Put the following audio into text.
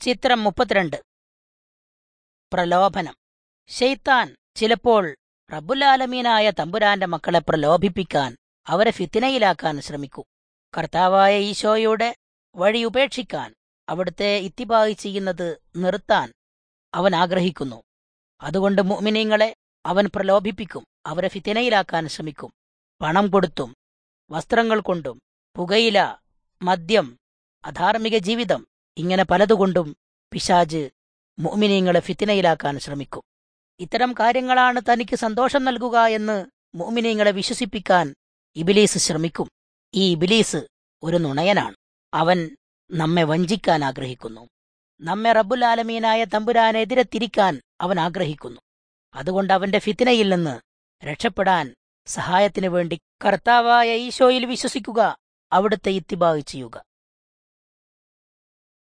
ചിത്രം മുപ്പത്തിരണ്ട് പ്രലോഭനം ഷെയ്ത്താൻ ചിലപ്പോൾ റബ്ബുലാലമീനായ തമ്പുരാന്റെ മക്കളെ പ്രലോഭിപ്പിക്കാൻ അവരെ ഫിത്തിനയിലാക്കാൻ ശ്രമിക്കും കർത്താവായ ഈശോയുടെ വഴി ഉപേക്ഷിക്കാൻ അവിടുത്തെ ഇത്തിബായി ചെയ്യുന്നത് നിർത്താൻ അവൻ ആഗ്രഹിക്കുന്നു അതുകൊണ്ട് മുഅ്മിനീങ്ങളെ അവൻ പ്രലോഭിപ്പിക്കും അവരെ ഫിത്തിനയിലാക്കാൻ ശ്രമിക്കും പണം കൊടുത്തും വസ്ത്രങ്ങൾ കൊണ്ടും പുകയില മദ്യം അധാർമിക ജീവിതം ഇങ്ങനെ പലതുകൊണ്ടും പിശാജ് മുഅ്മിനീങ്ങളെ ഫിത്തിനയിലാക്കാൻ ശ്രമിക്കും ഇത്തരം കാര്യങ്ങളാണ് തനിക്ക് സന്തോഷം നൽകുക എന്ന് മുഅ്മിനീങ്ങളെ വിശ്വസിപ്പിക്കാൻ ഇബിലീസ് ശ്രമിക്കും ഈ ഇബിലീസ് ഒരു നുണയനാണ് അവൻ നമ്മെ വഞ്ചിക്കാൻ ആഗ്രഹിക്കുന്നു നമ്മെ റബ്ബുൽ ആലമീനായ തമ്പുരാനെതിരെ തിരിക്കാൻ അവൻ ആഗ്രഹിക്കുന്നു അതുകൊണ്ട് അവന്റെ ഫിത്തിനയിൽ നിന്ന് രക്ഷപ്പെടാൻ സഹായത്തിനു വേണ്ടി കർത്താവായ ഈശോയിൽ വിശ്വസിക്കുക അവിടുത്തെ ഇത്തിബാഗ് ചെയ്യുക